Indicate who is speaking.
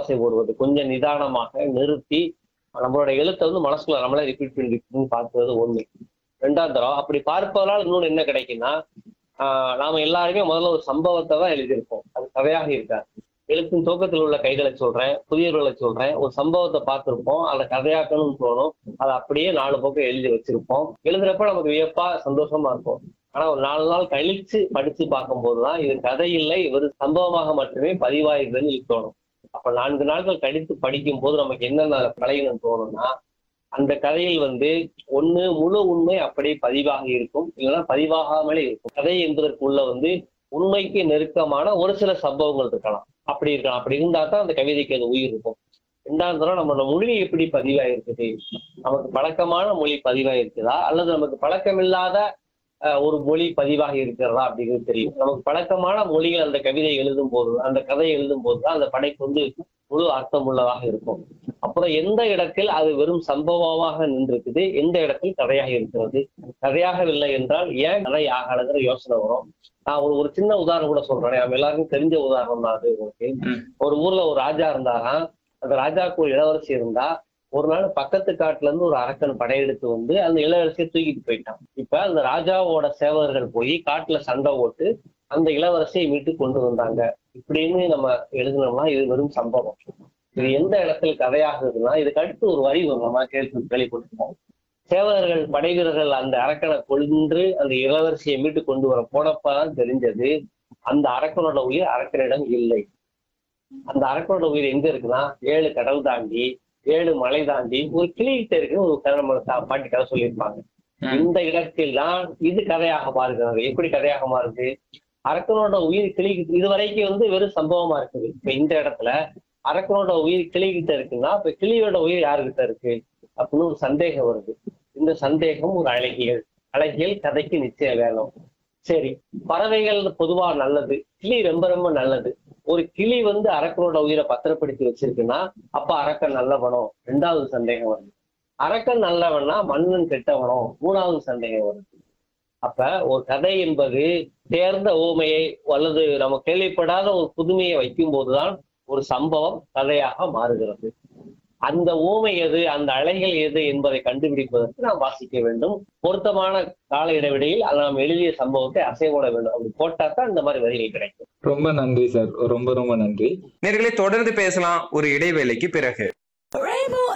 Speaker 1: ஓசை போடுவது கொஞ்சம் நிதானமாக நிறுத்தி நம்மளோட எழுத்தை வந்து மனசுக்குள்ள நம்மளே ரிப்பீட் பண்ணி repeat பண்ணி பார்க்கிறது ஒண்ணு ரெண்டாம் தரம் அப்படி பார்ப்பதனால் இன்னொன்று என்ன கிடைக்குன்னா ஆஹ் நாம எல்லாருமே முதல்ல ஒரு சம்பவத்தை தான் எழுதியிருப்போம் அது கதையாக இருக்காது எழுத்தின் துவக்கத்தில் உள்ள கைகளை சொல்றேன் புதியவர்களை சொல்றேன் ஒரு சம்பவத்தை பார்த்திருப்போம் அதை கதையாக்கணும்னு தோணும் அதை அப்படியே நாலு பக்கம் எழுதி வச்சிருப்போம் எழுதுறப்ப நமக்கு வியப்பா சந்தோஷமா இருக்கும் ஆனா ஒரு நாலு நாள் கழிச்சு படிச்சு பார்க்கும்போதுதான் இது கதை இல்லை ஒரு சம்பவமாக மட்டுமே பதிவாயிருக்குன்னு தோணும் அப்ப நான்கு நாட்கள் கழித்து படிக்கும் போது நமக்கு என்னென்ன பழகணும் தோணும்னா அந்த கதையில் வந்து ஒண்ணு முழு உண்மை அப்படியே பதிவாக இருக்கும் இல்லைன்னா பதிவாகாமலே இருக்கும் கதை என்பதற்குள்ள வந்து உண்மைக்கு நெருக்கமான ஒரு சில சம்பவங்கள் இருக்கலாம் அப்படி இருக்கலாம் அப்படி இருந்தா தான் அந்த கவிதைக்கு அது உயிர் இருக்கும் ரெண்டாவது தரம் நம்மளோட மொழி எப்படி பதிவாயிருக்குது நமக்கு பழக்கமான மொழி பதிவாயிருக்குதா அல்லது நமக்கு பழக்கமில்லாத அஹ், ஒரு மொழி பதிவாக இருக்கிறதா அப்படிங்கிறது தெரியும் நமக்கு பழக்கமான மொழிகள் அந்த கவிதை எழுதும் போது அந்த கதை எழுதும் போது தான் அந்த படைப்பு வந்து முழு அர்த்தம் உள்ளதாக இருக்கும் அப்புறம் எந்த இடத்தில் அது வெறும் சம்பவமாக நின்றிருக்குது எந்த இடத்தில் கதையாக இருக்கிறது கதையாகவில்லை என்றால் ஏன் கதை ஆகலைங்கிற யோசனை வரும் நான் ஒரு ஒரு சின்ன உதாரணம் கூட சொல்றேன் நம்ம எல்லாருக்கும் தெரிஞ்ச உதாரணம் தான் அது உங்களுக்கு
Speaker 2: ம்.
Speaker 1: ஒரு ஊர்ல ஒரு ராஜா இருந்தாராம் அந்த ராஜாவுக்கு ஒரு இளவரசி இருந்தா ஒரு நாள் பக்கத்து காட்டுல இருந்து ஒரு அரக்கன் படையெடுத்து வந்து அந்த இளவரசியை தூக்கிட்டு போயிட்டான் இப்ப அந்த ராஜாவோட சேவகர்கள் போய் காட்டுல சண்டை போட்டு அந்த இளவரசியை மீட்டு கொண்டு வந்தாங்க இப்படின்னு நம்ம எழுதினோம்னா இது வெறும் சம்பவம் இது எந்த இடத்துல கதையாகுதுன்னா இதுக்கு அடுத்து ஒரு வரி வரும் நம்ம கேள்வி கேள்விப்பட்டிருக்கோம் சேவகர்கள் படை வீரர்கள் அந்த அரக்கனை கொன்று அந்த இளவரசியை மீட்டு கொண்டு வர போனப்பதான் தெரிஞ்சது அந்த அரக்கனோட உயிர் அரக்கனிடம் இல்லை அந்த அரக்கனோட உயிர் எங்க இருக்குன்னா ஏழு கடல் தாண்டி ஏழு மலை தாண்டி ஒரு கிளிகிட்ட இருக்கு ஒரு கதை நம்ம தா- பாட்டி கதை சொல்லியிருப்பாங்க
Speaker 2: ம்.
Speaker 1: இந்த இடத்தில் தான் இது கதையாக மாறுகிறது எப்படி கதையாக மாறுது அரக்கனோட உயிர் கிளி இது வரைக்கும் வந்து வெறும் சம்பவமா இருக்குது இப்ப இந்த இடத்துல அரக்கனோட உயிர் கிளிகிட்ட இருக்குன்னா இப்ப கிளியோட உயிர் யாருகிட்ட இருக்கு அப்படின்னு ஒரு சந்தேகம் வருது இந்த சந்தேகம் ஒரு அழகியல் அழகியல் கதைக்கு நிச்சயம் வேணும் சரி பறவைகள் பொதுவா நல்லது கிளி ரொம்ப ரொம்ப நல்லது ஒரு கிளி வந்து அரக்கனோட உயிரை பத்திரப்படுத்தி வச்சிருக்குன்னா அப்ப அரக்கன் நல்லவனோ ரெண்டாவது சந்தேகம் வருது அரக்கன் நல்லவனா மன்னன் கெட்டவனோ மூணாவது சந்தேகம் வருது அப்ப ஒரு கதை என்பது தேர்ந்த ஓமையை அல்லது நம்ம கேள்விப்படாத ஒரு புதுமையை வைக்கும் போதுதான் ஒரு சம்பவம் கதையாக மாறுகிறது அந்த ஓமை எது அந்த அலைகள் எது என்பதை கண்டுபிடிப்பதற்கு நாம் வாசிக்க வேண்டும் பொருத்தமான கால இடைவெளியில் அதை நாம் எழுதிய சம்பவத்தை அசைவோட வேண்டும் அப்படி போட்டா தான் இந்த மாதிரி வரிகள் கிடைக்கும்
Speaker 2: ரொம்ப நன்றி சார் ரொம்ப ரொம்ப நன்றி
Speaker 3: நேர்களை தொடர்ந்து பேசலாம் ஒரு இடைவேளைக்கு பிறகு
Speaker 4: Rainbow